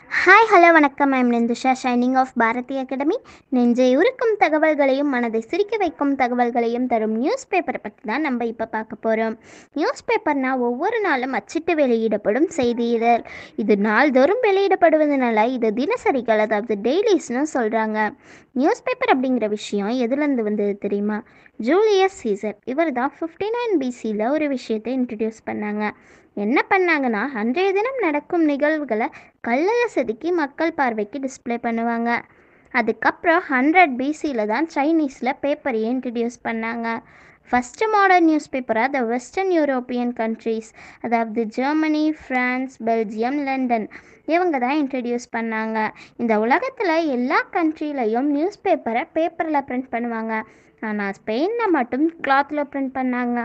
hi hello வணக்கம் I'm Nindhusha shining of Bharathi academy நெஞ்சை உருக்கும் தகவல்களையும் மனதை சிரிக்க வைக்கும் தகவல்களையும் தரும் நியூஸ் பேப்பரை பற்றி தான் நம்ம இப்போ பார்க்க போகிறோம் நியூஸ் பேப்பர்னால் ஒவ்வொரு நாளும் அச்சிட்டு வெளியிடப்படும் செய்தி இதழ் இது நாள்தோறும் வெளியிடப்படுவதனால இது தினசரிகள் அதாவது டெய்லிஸ்னு சொல்கிறாங்க நியூஸ் பேப்பர் அப்படிங்கிற விஷயம் எதுலேருந்து வந்தது தெரியுமா ஜூலியஸ் சீசர் இவர் தான் ஃபிஃப்டி நைன் பிசியில் ஒரு விஷயத்தை இன்ட்ரடியூஸ் பண்ணாங்க என்ன பண்ணாங்கன்னா அன்றைய தினம் நடக்கும் நிகழ்வுகளை கல்லில் செதுக்கி மக்கள் பார்வைக்கு டிஸ்ப்ளே பண்ணுவாங்க அதுக்கப்புறம் ஹண்ட்ரட் பிசியில் தான் சைனீஸில் பேப்பரையே இன்ட்ரடியூஸ் பண்ணாங்க ஃபஸ்ட்டு மாடர்ன் நியூஸ் பேப்பராக த வெஸ்டர்ன் யூரோப்பியன் கண்ட்ரீஸ் அதாவது ஜெர்மனி ஃப்ரான்ஸ் பெல்ஜியம் லண்டன் இவங்க தான் இன்ட்ரடியூஸ் பண்ணாங்க இந்த உலகத்தில் எல்லா கண்ட்ரிலையும் நியூஸ் பேப்பரை பேப்பரில் பிரிண்ட் பண்ணுவாங்க ஆனால் ஸ்பெயினில் மட்டும் கிளாத்தில் பிரிண்ட் பண்ணாங்க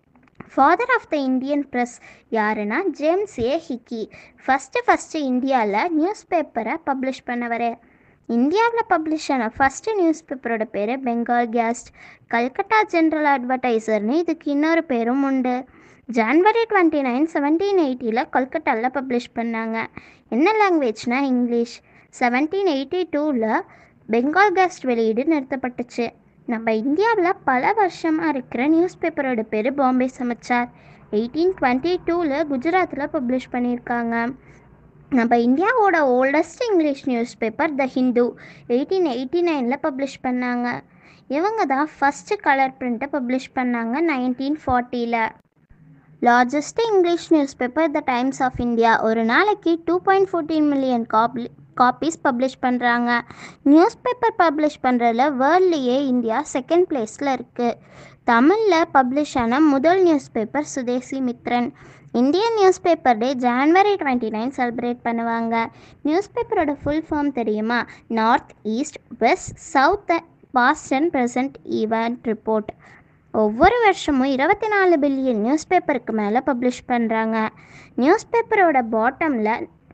father of the Indian press யாருன்னா James A Hicky first first இந்தியாவில் நியூஸ் பேப்பரை பப்ளிஷ் பண்ணவர் இந்தியாவில் பப்ளிஷ் ஆன ஃபஸ்ட்டு நியூஸ் பேப்பரோட பேர் பெங்கால் கேஸ்ட் கல்கட்டா ஜென்ரல் அட்வர்டைசர்னு இதுக்கு இன்னொரு பேரும் உண்டு ஜான்வரி டுவெண்ட்டி நைன் செவன்டீன் எயிட்டியில் கொல்கட்டாவில் பப்ளிஷ் பண்ணாங்க என்ன லாங்குவேஜ்னா இங்கிலீஷ் செவன்டீன் எயிட்டி டூவில் பெங்கால் கேஸ்ட் வெளியீடு நிறுத்தப்பட்டுச்சு நம்ம இந்தியாவில் பல வருஷமாக இருக்கிற நியூஸ் பேப்பரோட பேர் பாம்பே சமாச்சார் எயிட்டீன் டுவெண்ட்டி டூவில் குஜராத்தில் பப்ளிஷ் பண்ணியிருக்காங்க நம்ம இந்தியாவோட oldest English newspaper the Hindu eighteen eighty நைனில் பப்ளிஷ் பண்ணாங்க இவங்க தான் ஃபஸ்ட்டு கலர் பிரிண்ட்டை பப்ளிஷ் பண்ணாங்க நைன்டீன் ஃபார்ட்டியில் largest English newspaper the Times of India ஒரு நாளைக்கு two point fourteen million copy copies publish பண்ணுறாங்க நியூஸ் பேப்பர் பப்ளிஷ் பண்ணுறதுல வேர்ல்ட்லேயே இந்தியா செகண்ட் பிளேஸில் இருக்குது தமிழில் பப்ளிஷ் ஆன முதல் newspaper Swadesamitran Indian newspaper day January twenty nine celebrate பண்ணுவாங்க நியூஸ் பேப்பரோட ஃபுல் ஃபார்ம் தெரியுமா north east west south past and present event report ஒவ்வொரு வருஷமும் இருபத்தி நாலு பில்லியன் நியூஸ் பேப்பருக்கு மேலே பப்ளிஷ் பண்ணுறாங்க நியூஸ் பேப்பரோட பாட்டமில்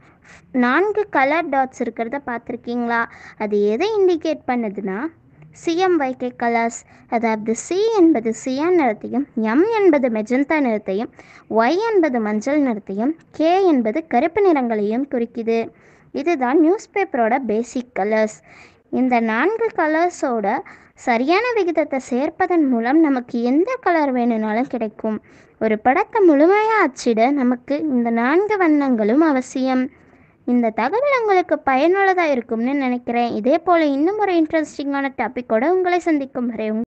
நான்கு கலர் டாட்ஸ் இருக்கிறத பார்த்துருக்கீங்களா அது எதை இண்டிகேட் பண்ணுதுன்னா சிஎம்ஒய்கே கலர்ஸ் அதாவது சி என்பது சியான் நிறத்தையும் எம் என்பது மெஜந்தா நிறத்தையும் ஒய் என்பது மஞ்சள் நிறத்தையும் கே என்பது கருப்பு நிறங்களையும் குறிக்குது இதுதான் நியூஸ் பேப்பரோட பேசிக் கலர்ஸ் இந்த நான்கு கலர்ஸோட சரியான விகிதத்தை சேர்ப்பதன் மூலம் நமக்கு எந்த கலர் வேணும்னாலும் கிடைக்கும் ஒரு படத்தை முழுமையாக அச்சிட நமக்கு இந்த நான்கு வண்ணங்களும் அவசியம் இந்த தகவல் உங்களுக்கு பயனுள்ளதாக இருக்கும்னு நினைக்கிறேன் இதே போல் இன்னும் ஒரு இன்ட்ரெஸ்டிங்கான டாப்பிக்கோட உங்களை சந்திக்கும் வரை